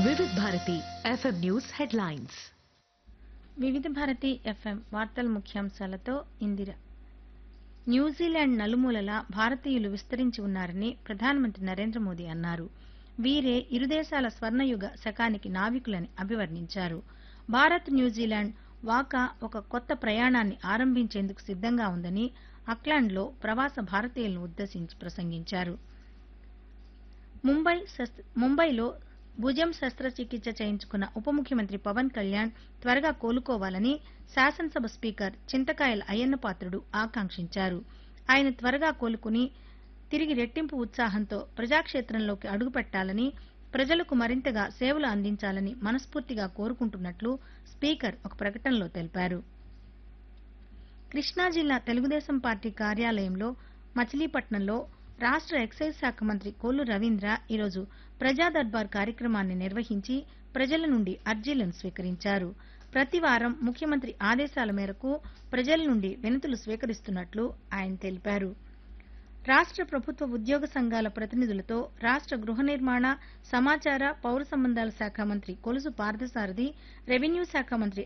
వివిధ Bharati FM news headlines వివిధ Bharati FM వార్తల ముఖ్యాంశాలతో ఇందిర న్యూజిలాండ్ నలుమూలలా భారతీయులు విస్తరించి ఉన్నారని ప్రధానమంత్రి నరేంద్ర మోదీ అన్నారు వీరే ఇరు దేశాల స్వర్ణయుగ శకానికి నావికులని అభివర్ణించారు భారత్ న్యూజిలాండ్ వాకా ఒక కొత్త ప్రయాణాన్ని ఆరంభించేందుకు సిద్ధంగా ఉందని అక్లాండ్లో ప్రవాస భారతీయులను ఉద్దేశించి ప్రసంగించారు ముంబై శస్త్ర- ముంబైలో భుజం శస్త్రచికిత్స చేయించుకున్న ఉప ముఖ్యమంత్రి పవన్ కళ్యాణ్ త్వరగా కోలుకోవాలని శాసనసభ స్పీకర్ చింతకాయల అయ్యన్నపాత్రుడు ఆకాంక్షించారు ఆయన త్వరగా కోలుకుని తిరిగి రెట్టింపు ఉత్సాహంతో ప్రజాక్షేత్రంలోకి అడుగుపెట్టాలని ప్రజలకు మరింతగా సేవలు అందించాలని మనస్ఫూర్తిగా కోరుకుంటున్నట్లు స్పీకర్ ఒక ప్రకటనలో తెలిపారు కృష్ణా జిల్లా తెలుగుదేశం పార్టీ కార్యాలయంలో మచిలీపట్నంలో రాష్ట్ర ఎక్సైజ్ శాఖ మంత్రి కొల్లు రవీంద్ర ఈరోజు ప్రజా దర్బార్ కార్యక్రమాన్ని నిర్వహించి ప్రజల నుండి అర్జీలను స్వీకరించారు ప్రతి వారం ముఖ్యమంత్రి ఆదేశాల మేరకు ప్రజల నుండి వినతులు స్వీకరిస్తున్నట్లు ఆయన తెలిపారు రాష్ట్ర ప్రభుత్వ ఉద్యోగ సంఘాల ప్రతినిధులతో రాష్ట్ర గృహ నిర్మాణ సమాచార పౌర సంబంధాల శాఖ మంత్రి కొలుసు పార్థసారథి రెవెన్యూ శాఖ మంత్రి